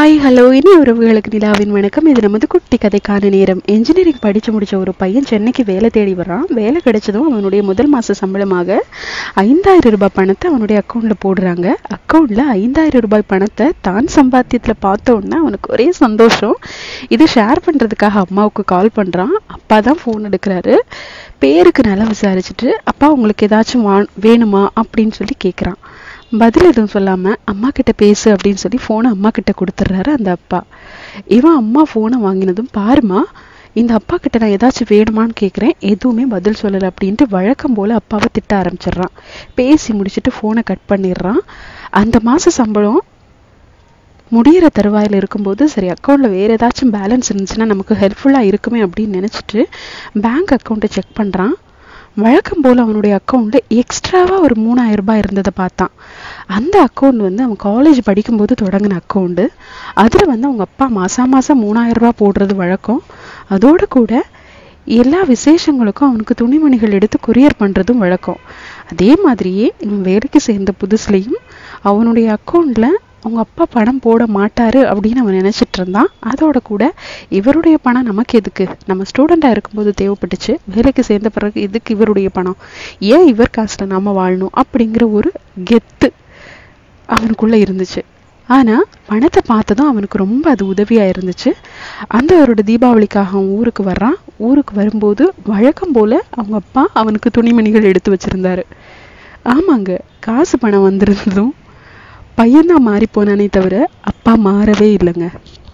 hi hello இனி உறவுகளுக்கு நிலாவின் வணக்கம் இது நமது குட்டி கதைக்கான நேரம் இன்ஜினியரிங் படித்து முடிச்ச ஒரு பையன் சென்னைக்கு வேலை தேடி வரான் வேலை கிடைச்சதும் அவனுடைய முதல் மாத சம்பளமாக ஐந்தாயிரம் ரூபாய் பணத்தை அவனுடைய அக்கௌண்ட்டில் போடுறாங்க அக்கௌண்ட்டில் ஐந்தாயிரம் ரூபாய் பணத்தை தான் சம்பாத்தியத்தில் பார்த்த உடனே அவனுக்கு ஒரே சந்தோஷம் இது ஷேர் பண்ணுறதுக்காக அம்மாவுக்கு கால் பண்ணுறான் அப்பா தான் ஃபோன் எடுக்கிறாரு பேருக்கு நல்லா விசாரிச்சுட்டு அப்பா உங்களுக்கு ஏதாச்சும் வா வேணுமா அப்படின்னு சொல்லி கேட்குறான் பதில் எதுவும் சொல்லாமல் அம்மா கிட்ட பேசு அப்படின்னு சொல்லி ஃபோனை அம்மா கிட்ட கொடுத்துட்றாரு அந்த அப்பா இவன் அம்மா ஃபோனை வாங்கினதும் பாருமா இந்த அப்பா கிட்ட நான் ஏதாச்சும் வேணுமான்னு கேட்குறேன் எதுவுமே பதில் சொல்லலை அப்படின்ட்டு வழக்கம் போல் அப்பாவை திட்ட ஆரம்பிச்சிடுறான் பேசி முடிச்சுட்டு ஃபோனை கட் பண்ணிடுறான் அந்த மாத சம்பளம் முடியிற தருவாயில் இருக்கும்போது சரி அக்கௌண்ட்டில் வேறு ஏதாச்சும் பேலன்ஸ் இருந்துச்சுன்னா நமக்கு ஹெல்ப்ஃபுல்லாக இருக்குமே அப்படின்னு நினச்சிட்டு பேங்க் அக்கௌண்ட்டை செக் பண்ணுறான் வழக்கம் போல் அவனுடைய அக்கௌண்ட்டில் எக்ஸ்ட்ராவாக ஒரு மூணாயிரம் ரூபாய் இருந்ததை பார்த்தான் அந்த அக்கௌண்ட் வந்து அவன் காலேஜ் படிக்கும்போது தொடங்கின அக்கௌண்ட்டு அதில் வந்து அவங்க அப்பா மாதம் மாதம் மூணாயிரம் ரூபாய் போடுறது வழக்கம் அதோடு கூட எல்லா விசேஷங்களுக்கும் அவனுக்கு துணிமணிகள் எடுத்து கொரியர் பண்ணுறதும் வழக்கம் அதே மாதிரியே இவன் வேலைக்கு சேர்ந்த புதுசுலேயும் அவனுடைய அக்கௌண்ட்டில் அவங்க அப்பா பணம் போட மாட்டாரு அப்படின்னு அவன் நினைச்சிட்டு இருந்தான் அதோட கூட இவருடைய பணம் நமக்கு எதுக்கு நம்ம ஸ்டூடெண்டாக இருக்கும்போது தேவைப்பட்டுச்சு வேலைக்கு சேர்ந்த பிறகு எதுக்கு இவருடைய பணம் ஏன் இவர் காசுல நாம வாழணும் அப்படிங்கிற ஒரு கெத்து அவனுக்குள்ள இருந்துச்சு ஆனா பணத்தை பார்த்ததும் அவனுக்கு ரொம்ப அது உதவியா இருந்துச்சு அந்த அவரோட தீபாவளிக்காக அவன் ஊருக்கு வர்றான் ஊருக்கு வரும்போது வழக்கம் போல அவங்க அப்பா அவனுக்கு துணிமணிகள் எடுத்து வச்சிருந்தாரு ஆமாங்க காசு பணம் வந்திருந்ததும் பையன்தான் மாறி போனானே தவிர அப்பா மாறவே இல்லைங்க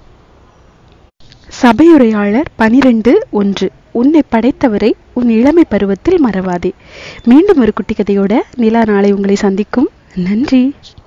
சபையுரையாளர் பனிரெண்டு ஒன்று உன்னை படைத்தவரை உன் இளமை பருவத்தில் மறவாதே மீண்டும் ஒரு குட்டி கதையோட நிலா நாளை உங்களை சந்திக்கும் நன்றி